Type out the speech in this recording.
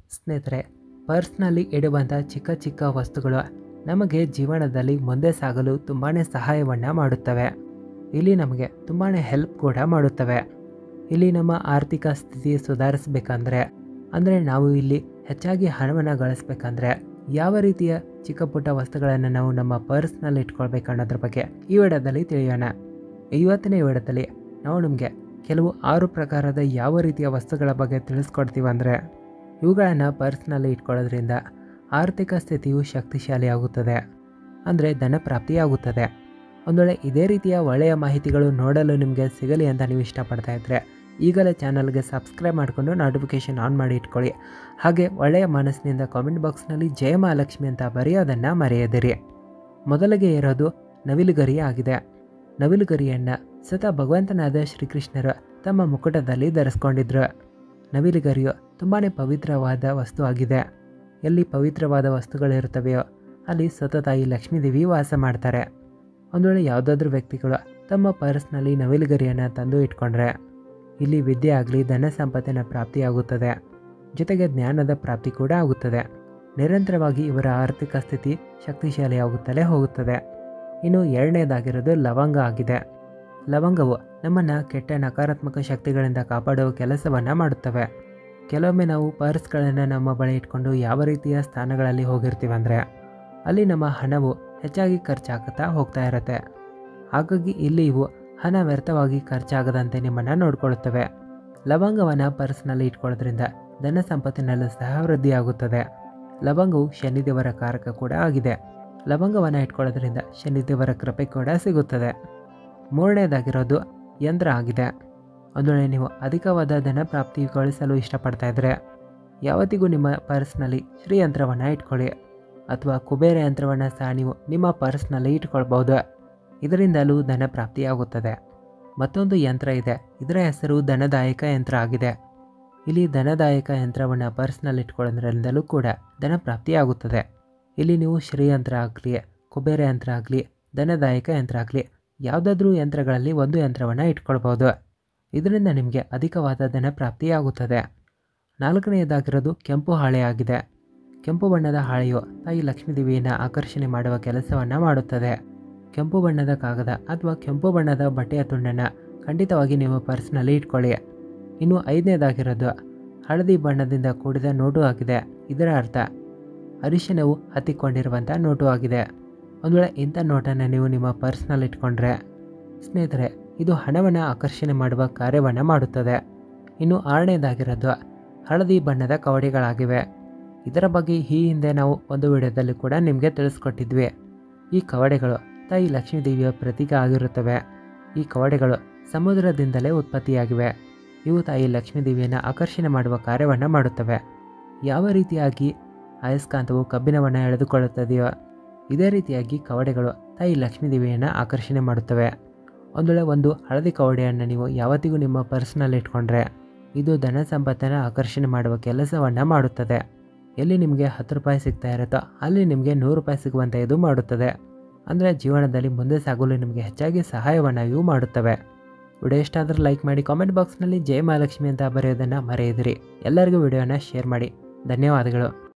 ಸ್ನೇಹಿತರೆ ಪರ್ಸ್ನಲ್ಲಿ ಇಡುವಂಥ ಚಿಕ್ಕ ಚಿಕ್ಕ ವಸ್ತುಗಳು ನಮಗೆ ಜೀವನದಲ್ಲಿ ಮುಂದೆ ಸಾಗಲು ತುಂಬಾ ಸಹಾಯವನ್ನು ಮಾಡುತ್ತವೆ ಇಲ್ಲಿ ನಮಗೆ ತುಂಬಾ ಹೆಲ್ಪ್ ಕೂಡ ಮಾಡುತ್ತವೆ ಇಲ್ಲಿ ನಮ್ಮ ಆರ್ಥಿಕ ಸ್ಥಿತಿ ಸುಧಾರಿಸಬೇಕಂದ್ರೆ ಅಂದರೆ ನಾವು ಇಲ್ಲಿ ಹೆಚ್ಚಾಗಿ ಹಣವನ್ನು ಗಳಿಸ್ಬೇಕಂದ್ರೆ ಯಾವ ರೀತಿಯ ಚಿಕ್ಕ ಪುಟ್ಟ ವಸ್ತುಗಳನ್ನು ನಾವು ನಮ್ಮ ಪರ್ಸ್ನಲ್ಲಿ ಇಟ್ಕೊಳ್ಬೇಕು ಅನ್ನೋದ್ರ ಬಗ್ಗೆ ಈ ವಿಡಿಯೋದಲ್ಲಿ ತಿಳಿಯೋಣ ಇವತ್ತಿನ ವಿಡಿಯೋದಲ್ಲಿ ನಾವು ನಿಮಗೆ ಕೆಲವು ಆರು ಪ್ರಕಾರದ ಯಾವ ರೀತಿಯ ವಸ್ತುಗಳ ಬಗ್ಗೆ ತಿಳಿಸ್ಕೊಡ್ತೀವಿ ಅಂದರೆ ಇವುಗಳನ್ನು ಪರ್ಸ್ನಲ್ಲಿ ಇಟ್ಕೊಳ್ಳೋದ್ರಿಂದ ಆರ್ಥಿಕ ಸ್ಥಿತಿಯು ಶಕ್ತಿಶಾಲಿಯಾಗುತ್ತದೆ ಅಂದರೆ ಧನ ಪ್ರಾಪ್ತಿಯಾಗುತ್ತದೆ ಒಂದು ವೇಳೆ ಇದೇ ರೀತಿಯ ಒಳ್ಳೆಯ ಮಾಹಿತಿಗಳು ನೋಡಲು ನಿಮಗೆ ಸಿಗಲಿ ಅಂತ ನೀವು ಇಷ್ಟಪಡ್ತಾ ಇದ್ದರೆ ಈಗಲೇ ಚಾನಲ್ಗೆ ಸಬ್ಸ್ಕ್ರೈಬ್ ಮಾಡಿಕೊಂಡು ನೋಟಿಫಿಕೇಷನ್ ಆನ್ ಮಾಡಿ ಇಟ್ಕೊಳ್ಳಿ ಹಾಗೆ ಒಳ್ಳೆಯ ಮನಸ್ಸಿನಿಂದ ಕಾಮೆಂಟ್ ಬಾಕ್ಸ್ನಲ್ಲಿ ಜಯ ಮಹಾಲಕ್ಷ್ಮಿ ಅಂತ ಬರೆಯೋದನ್ನು ಮರೆಯದಿರಿ ಮೊದಲಿಗೆ ಇರೋದು ನವಿಲುಗರಿ ಆಗಿದೆ ನವಿಲುಗರಿಯನ್ನು ಸತ ಭಗವಂತನಾದ ಶ್ರೀಕೃಷ್ಣರು ತಮ್ಮ ಮುಕುಟದಲ್ಲಿ ಧರಿಸ್ಕೊಂಡಿದ್ರು ನವಿಲುಗರಿಯು ತುಂಬಾ ಪವಿತ್ರವಾದ ವಸ್ತು ಆಗಿದೆ ಎಲ್ಲಿ ಪವಿತ್ರವಾದ ವಸ್ತುಗಳಿರುತ್ತವೆಯೋ ಅಲ್ಲಿ ಸತತಾಯಿ ಲಕ್ಷ್ಮೀದೇವಿ ವಾಸ ಮಾಡ್ತಾರೆ ಒಂದು ವೇಳೆ ಯಾವುದಾದ್ರೂ ವ್ಯಕ್ತಿಗಳು ತಮ್ಮ ಪರ್ಸ್ನಲ್ಲಿ ನವಿಲುಗರಿಯನ್ನು ತಂದು ಇಟ್ಕೊಂಡ್ರೆ ಇಲ್ಲಿ ವಿದ್ಯೆ ಆಗಲಿ ಧನ ಸಂಪತ್ತಿನ ಪ್ರಾಪ್ತಿಯಾಗುತ್ತದೆ ಜೊತೆಗೆ ಜ್ಞಾನದ ಪ್ರಾಪ್ತಿ ಕೂಡ ಆಗುತ್ತದೆ ನಿರಂತರವಾಗಿ ಇವರ ಆರ್ಥಿಕ ಸ್ಥಿತಿ ಶಕ್ತಿಶಾಲಿಯಾಗುತ್ತಲೇ ಹೋಗುತ್ತದೆ ಇನ್ನು ಎರಡನೇದಾಗಿರೋದು ಲವಂಗ ಆಗಿದೆ ಲವಂಗವು ನಮ್ಮನ್ನು ಕೆಟ್ಟ ನಕಾರಾತ್ಮಕ ಶಕ್ತಿಗಳಿಂದ ಕಾಪಾಡುವ ಕೆಲಸವನ್ನು ಮಾಡುತ್ತವೆ ಕೆಲವೊಮ್ಮೆ ನಾವು ಪರ್ಸ್ಗಳನ್ನು ನಮ್ಮ ಬಳಿ ಇಟ್ಕೊಂಡು ಯಾವ ರೀತಿಯ ಸ್ಥಾನಗಳಲ್ಲಿ ಹೋಗಿರ್ತೀವಿ ಅಂದರೆ ಅಲ್ಲಿ ನಮ್ಮ ಹಣವು ಹೆಚ್ಚಾಗಿ ಖರ್ಚಾಗುತ್ತಾ ಹೋಗ್ತಾ ಇರುತ್ತೆ ಹಾಗಾಗಿ ಇಲ್ಲಿ ಇವು ಹಣ ವ್ಯರ್ಥವಾಗಿ ಖರ್ಚಾಗದಂತೆ ನಿಮ್ಮನ್ನು ನೋಡಿಕೊಳ್ಳುತ್ತವೆ ಲವಂಗವನ್ನು ಪರ್ಸ್ನಲ್ಲಿ ಇಟ್ಕೊಳ್ಳೋದ್ರಿಂದ ಧನ ಸಂಪತ್ತಿನಲ್ಲೂ ಸಹ ವೃದ್ಧಿಯಾಗುತ್ತದೆ ಲವಂಗವು ಶನಿದೇವರ ಕಾರಕ ಕೂಡ ಆಗಿದೆ ಲವಂಗವನ್ನು ಇಟ್ಕೊಳ್ಳೋದ್ರಿಂದ ಶನಿದೇವರ ಕೃಪೆ ಕೂಡ ಸಿಗುತ್ತದೆ ಮೂರನೇದಾಗಿರೋದು ಯಂತ್ರ ಆಗಿದೆ ಒಂದು ವೇಳೆ ನೀವು ಅಧಿಕವಾದ ಧನ ಪ್ರಾಪ್ತಿಗೊಳಿಸಲು ಇಷ್ಟಪಡ್ತಾ ಇದ್ದರೆ ಯಾವತ್ತಿಗೂ ನಿಮ್ಮ ಪರ್ಸ್ನಲ್ಲಿ ಶ್ರೀಯಂತ್ರವನ್ನು ಇಟ್ಕೊಳ್ಳಿ ಅಥವಾ ಕುಬೇರ ಯಂತ್ರವನ್ನು ಸಹ ನೀವು ನಿಮ್ಮ ಪರ್ಸ್ನಲ್ಲಿ ಇಟ್ಕೊಳ್ಬೋದು ಇದರಿಂದಲೂ ಧನ ಪ್ರಾಪ್ತಿಯಾಗುತ್ತದೆ ಮತ್ತೊಂದು ಯಂತ್ರ ಇದೆ ಇದರ ಹೆಸರು ಧನದಾಯಕ ಯಂತ್ರ ಆಗಿದೆ ಇಲ್ಲಿ ಧನದಾಯಕ ಯಂತ್ರವನ್ನು ಪರ್ಸ್ನಲ್ಲಿ ಇಟ್ಕೊಳ್ಳೋದ್ರಿಂದಲೂ ಕೂಡ ಧನ ಪ್ರಾಪ್ತಿಯಾಗುತ್ತದೆ ಇಲ್ಲಿ ನೀವು ಶ್ರೀಯಂತ್ರ ಆಗಲಿ ಕುಬೇರ ಯಂತ್ರ ಆಗಲಿ ಧನದಾಯಕ ಯಂತ್ರ ಆಗಲಿ ಯಾವುದಾದ್ರೂ ಯಂತ್ರಗಳಲ್ಲಿ ಒಂದು ಯಂತ್ರವನ್ನು ಇಟ್ಕೊಳ್ಬೋದು ಇದರಿಂದ ನಿಮಗೆ ಅಧಿಕವಾದ ಧನ ಪ್ರಾಪ್ತಿಯಾಗುತ್ತದೆ ನಾಲ್ಕನೆಯದಾಗಿರೋದು ಕೆಂಪು ಹಾಳೆ ಆಗಿದೆ ಕೆಂಪು ಬಣ್ಣದ ಹಾಳೆಯು ತಾಯಿ ಲಕ್ಷ್ಮೀದೇವಿಯನ್ನು ಆಕರ್ಷಣೆ ಮಾಡುವ ಕೆಲಸವನ್ನು ಮಾಡುತ್ತದೆ ಕೆಂಪು ಬಣ್ಣದ ಕಾಗದ ಅಥವಾ ಕೆಂಪು ಬಣ್ಣದ ಬಟ್ಟೆಯ ತುಂಡನ್ನು ಖಂಡಿತವಾಗಿ ನೀವು ಪರ್ಸ್ನಲ್ಲಿ ಇಟ್ಕೊಳ್ಳಿ ಇನ್ನು ಐದನೇದಾಗಿರೋದು ಹಳದಿ ಬಣ್ಣದಿಂದ ಕೂಡಿದ ನೋಟು ಆಗಿದೆ ಇದರ ಅರ್ಥ ಅರಿಶಿನವು ಹತ್ತಿಕೊಂಡಿರುವಂಥ ನೋಟು ಆಗಿದೆ ಒಂದು ವೇಳೆ ಇಂಥ ನೋಟನ್ನು ನೀವು ನಿಮ್ಮ ಪರ್ಸ್ನಲ್ಲಿ ಇಟ್ಕೊಂಡ್ರೆ ಸ್ನೇಹಿತರೆ ಇದು ಹಣವನ್ನು ಆಕರ್ಷಣೆ ಮಾಡುವ ಕಾರ್ಯವನ್ನು ಮಾಡುತ್ತದೆ ಇನ್ನು ಆರನೇದಾಗಿರೋದು ಹಳದಿ ಬಣ್ಣದ ಕವಡಿಗಳಾಗಿವೆ ಇದರ ಬಗ್ಗೆ ಈ ಹಿಂದೆ ನಾವು ಒಂದು ವಿಡಿಯೋದಲ್ಲಿ ಕೂಡ ನಿಮಗೆ ತಿಳಿಸ್ಕೊಟ್ಟಿದ್ವಿ ಈ ಕವಡೆಗಳು ತಾಯಿ ಲಕ್ಷ್ಮೀದೇವಿಯ ಪ್ರತೀಕ ಆಗಿರುತ್ತವೆ ಈ ಕವಡೆಗಳು ಸಮುದ್ರದಿಂದಲೇ ಉತ್ಪತ್ತಿಯಾಗಿವೆ ಇವು ತಾಯಿ ಲಕ್ಷ್ಮೀದೇವಿಯನ್ನು ಆಕರ್ಷಣೆ ಮಾಡುವ ಕಾರ್ಯವನ್ನು ಮಾಡುತ್ತವೆ ಯಾವ ರೀತಿಯಾಗಿ ಅಯಸ್ಕಾಂತವು ಕಬ್ಬಿಣವನ್ನು ಎಳೆದುಕೊಳ್ಳುತ್ತದೆಯೋ ಇದೇ ರೀತಿಯಾಗಿ ಕವಡೆಗಳು ತಾಯಿ ಲಕ್ಷ್ಮೀದೇವಿಯನ್ನು ಆಕರ್ಷಣೆ ಮಾಡುತ್ತವೆ ಒಂದು ವೇಳೆ ಒಂದು ಹಳದಿ ಕವಡೆಯನ್ನು ನೀವು ಯಾವತ್ತಿಗೂ ನಿಮ್ಮ ಪರ್ಸ್ನಲ್ಲಿ ಇಟ್ಕೊಂಡ್ರೆ ಇದು ಧನ ಸಂಪತ್ತನ್ನು ಆಕರ್ಷಣೆ ಮಾಡುವ ಕೆಲಸವನ್ನು ಮಾಡುತ್ತದೆ ಎಲ್ಲಿ ನಿಮಗೆ ಹತ್ತು ರೂಪಾಯಿ ಸಿಗ್ತಾ ಇರುತ್ತೋ ಅಲ್ಲಿ ನಿಮಗೆ ನೂರು ರೂಪಾಯಿ ಸಿಗುವಂತೆ ಇದು ಮಾಡುತ್ತದೆ ಅಂದರೆ ಜೀವನದಲ್ಲಿ ಮುಂದೆ ಸಾಗಲು ನಿಮಗೆ ಹೆಚ್ಚಾಗಿ ಸಹಾಯವನ್ನು ಇವು ಮಾಡುತ್ತವೆ ವಿಡಿಯೋ ಇಷ್ಟ ಆದರೆ ಲೈಕ್ ಮಾಡಿ ಕಾಮೆಂಟ್ ಬಾಕ್ಸ್ನಲ್ಲಿ ಜಯ ಮಹಾಲಕ್ಷ್ಮಿ ಅಂತ ಬರೆಯೋದನ್ನು ಮರೆಯದಿರಿ ಎಲ್ಲರಿಗೂ ವಿಡಿಯೋನ ಶೇರ್ ಮಾಡಿ ಧನ್ಯವಾದಗಳು